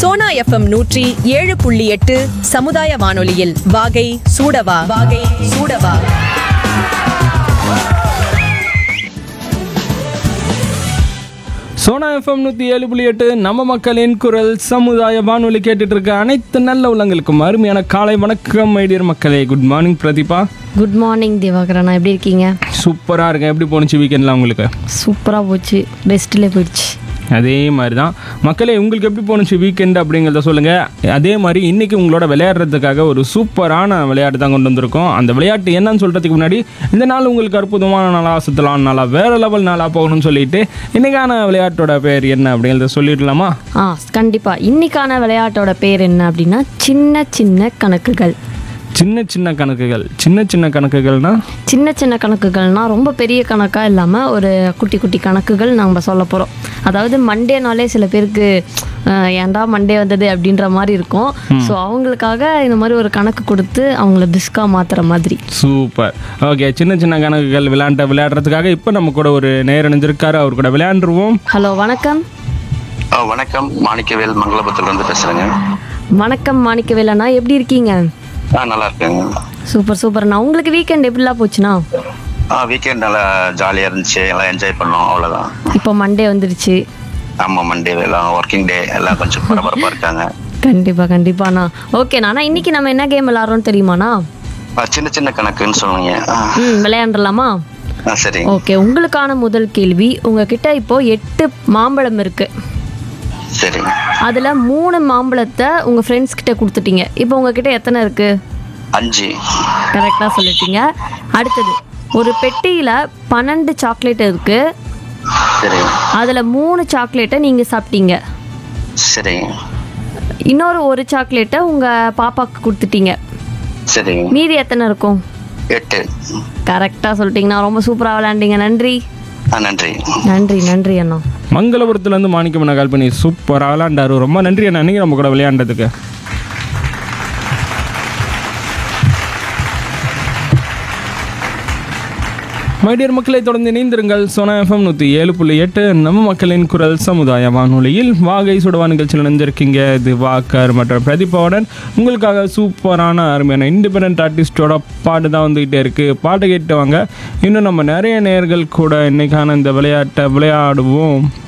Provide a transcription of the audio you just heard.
Sona FM நூற்றி ஏழு புள்ளி எட்டு சமுதாய வானொலியில் வாகை சூடவா வாகை சூடவா சோனா எஃப்எம் நூற்றி ஏழு புள்ளி எட்டு நம்ம மக்களின் குரல் சமுதாய வானொலி கேட்டுட்டு இருக்க அனைத்து நல்ல உள்ளங்களுக்கும் அருமையான காலை வணக்கம் மைடியர் மக்களே good morning Pratheeba good morning திவாகரண்ணா எப்படி இருக்கீங்க சூப்பராக இருக்கேன் எப்படி போணுச்சு வீக்கெண்ட்லாம் உங்களுக்கு சூப்பராக போச்சு பெஸ்ட்டில் போயிடுச்சு அதே மாதிரி தான் மக்களே உங்களுக்கு எப்படி போணுச்சு வீக்கெண்ட் அப்படிங்கிறத சொல்லுங்கள் அதே மாதிரி இன்றைக்கி உங்களோட விளையாடுறதுக்காக ஒரு சூப்பரான விளையாட்டு தான் கொண்டு வந்திருக்கோம் அந்த விளையாட்டு என்னன்னு சொல்கிறதுக்கு முன்னாடி இந்த நாள் உங்களுக்கு அற்புதமான நாளாக சுற்றலாம் நாளாக வேறு லெவல் நாளாக போகணும்னு சொல்லிட்டு இன்றைக்கான விளையாட்டோட பேர் என்ன அப்படிங்கிறத சொல்லிடலாமா ஆ கண்டிப்பாக இன்னைக்கான விளையாட்டோட பேர் என்ன அப்படின்னா சின்ன சின்ன கணக்குகள் சின்ன சின்ன கணக்குகள் சின்ன சின்ன கணக்குகள்னா சின்ன சின்ன கணக்குகள்னா ரொம்ப பெரிய கணக்காக இல்லாமல் ஒரு குட்டி குட்டி கணக்குகள் நம்ம சொல்ல போகிறோம் அதாவது மண்டேனாலே சில பேருக்கு அஹ், ஏன்டா மண்டே வந்தது அப்படின்ற மாதிரி இருக்கும் ஸோ அவங்களுக்காக இந்த மாதிரி ஒரு கணக்கு கொடுத்து அவங்கள பிஸ்கா மாற்றுற மாதிரி சூப்பர் ஓகே சின்ன சின்ன கணக்குகள் விளையாண்ட விளையாடுறதுக்காக இப்போ நம்ம கூட ஒரு நேர் இணைஞ்சிருக்காரு அவர் கூட விளையாண்டுருவோம் ஹலோ வணக்கம் ஆ, வணக்கம் மாணிக்கவேல் மங்களபுரத்துல இருந்து பேசுறேங்க வணக்கம் மாணிக்கவேலண்ணா எப்படி இருக்கீங்க ஆ நல்லா இருக்கேங்க சூப்பர் சூப்பர்ண்ணா உங்களுக்கு வீக்கெண்ட் எப்படிலாம் போச்சுண்ணா ஆ வீக்கெண்ட் நல்லா ஜாலியா இருந்துச்சு எல்லாம் என்ஜாய் பண்ணோம் அவ்வளவுதான் இப்போ மண்டே வந்துருச்சு ஆமா மண்டே எல்லாம் ஒர்க்கிங் டே எல்லாம் கொஞ்சம் பரபரப்பா இருக்காங்க கண்டிப்பா கண்டிப்பாண்ணா ஓகேண்ணா ஆனால் இன்னைக்கு நம்ம என்ன கேம் விளாட்றோம் தெரியுமாண்ணா ஆ, சின்ன சின்ன கணக்குன்னு சொன்னீங்க ஆ, ம் விளையாண்டுலாமா ஆ சரி ஓகே உங்களுக்கான முதல் கேள்வி உங்ககிட்ட இப்போ எட்டு மாம்பழம் இருக்கு சரி அதில் மூணு மாம்பழத்தை உங்கள் ஃப்ரெண்ட்ஸ் கிட்ட கொடுத்துட்டீங்க இப்போ உங்ககிட்ட எத்தனை இருக்கு அஞ்சு கரெக்டாக சொல்லிட்டீங்க அடுத்தது ஒரு பெட்டியில் பன்னெண்டு சாக்லேட் இருக்கு சரி அதில் மூணு சாக்லேட்டை நீங்கள் சாப்பிட்டீங்க சரி இன்னொரு ஒரு சாக்லேட்டை உங்கள் பாப்பாவுக்கு கொடுத்துட்டீங்க சரி மீதி எத்தனை இருக்கும் எட்டு கரெக்டாக சொல்லிட்டீங்கண்ணா ரொம்ப சூப்பராக விளையாண்டீங்க நன்றி ஆ நன்றி நன்றி நன்றி அண்ணா மங்களபுரத்துலேருந்து மாணிக்கம் கால் பண்ணி சூப்பராக விளையாண்டாரு ரொம்ப நன்றி அண்ணா நீங்கள் நம்ம கூட விளையாண்டதுக்கு மைடியர் மக்களை தொடர்ந்து இணைந்திருங்கள் சோனா எஃப்எம் நூற்றி ஏழு புள்ளி எட்டு நம்ம மக்களின் குரல் சமுதாய வானொலியில் வாகை சுடவா நிகழ்ச்சியில் இணைஞ்சிருக்கீங்க இது வாக்கர் மற்றும் பிரதீபாவுடன் உங்களுக்காக சூப்பரான அருமையான இண்டிபெண்ட் ஆர்டிஸ்டோட பாட்டு தான் வந்துக்கிட்டே இருக்குது பாட்டு கேட்டு வாங்க இன்னும் நம்ம நிறைய நேர்கள் கூட இன்னைக்கான இந்த விளையாட்டை விளையாடுவோம்